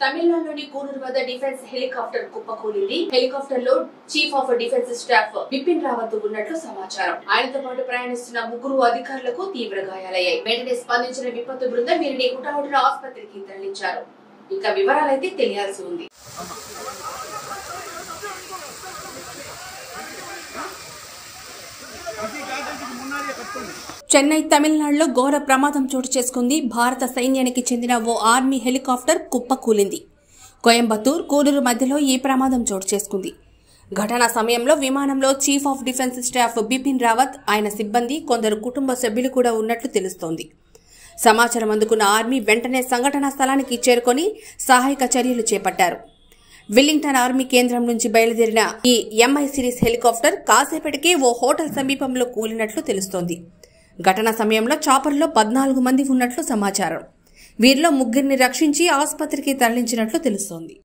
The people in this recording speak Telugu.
తమిళనాడులోని కూనూరు వద్ద డిఫెన్స్ హెలికాప్టర్ కుప్పకూలింది హెలికాప్టర్ లో chief of defence staff Bipin Rawat ఉన్నట్లు సమాచారం ఆయనతో పాటు ప్రయాణిస్తున్న ముగ్గురు అధికారులకు తీవ్ర గాయాలయ్యాయి వెంటనే స్పందించిన విపత్తు బృందం వీరిని హుటాహుటిన ఆసుపత్రికి తరలించారు ఇక వివరాలైతే తెలియాల్సి ఉంది చెన్నై తమిళనాడులో ఘోర ప్రమాదం చోటు చేసుకుంది భారత సైన్యానికి చెందిన ఓ ఆర్మీ హెలికాప్టర్ కుప్పకూలింది కోయంబత్తూర్ కూడూరు మధ్యలో ఈ ప్రమాదం చోటు చేసుకుంది ఘటనా సమయంలో విమానంలో chief of defence staff Bipin Rawat ఆయన సిబ్బంది కొందరు కుటుంబ సభ్యులు కూడా ఉన్నట్లు తెలుస్తోంది సమాచారం అందుకున్న ఆర్మీ వెంటనే సంఘటనా స్థలానికి చేరుకొని సహాయక చర్యలు చేపట్టారు విల్లింగ్టన్ ఆర్మీ కేంద్రం నుంచి బయలుదేరిన ఈ ఎంఐ సిరీస్ హెలికాప్టర్ కాసేపటికే ఓ హోటల్ సమీపంలో కూలినట్లు తెలుస్తోంది ఘటన సమయంలో చాపర్లో పద్నాలుగు మంది ఉన్నట్లు సమాచారం వీరిలో ముగ్గురిని రక్షించి ఆసుపత్రికి తరలించినట్లు తెలుస్తోంది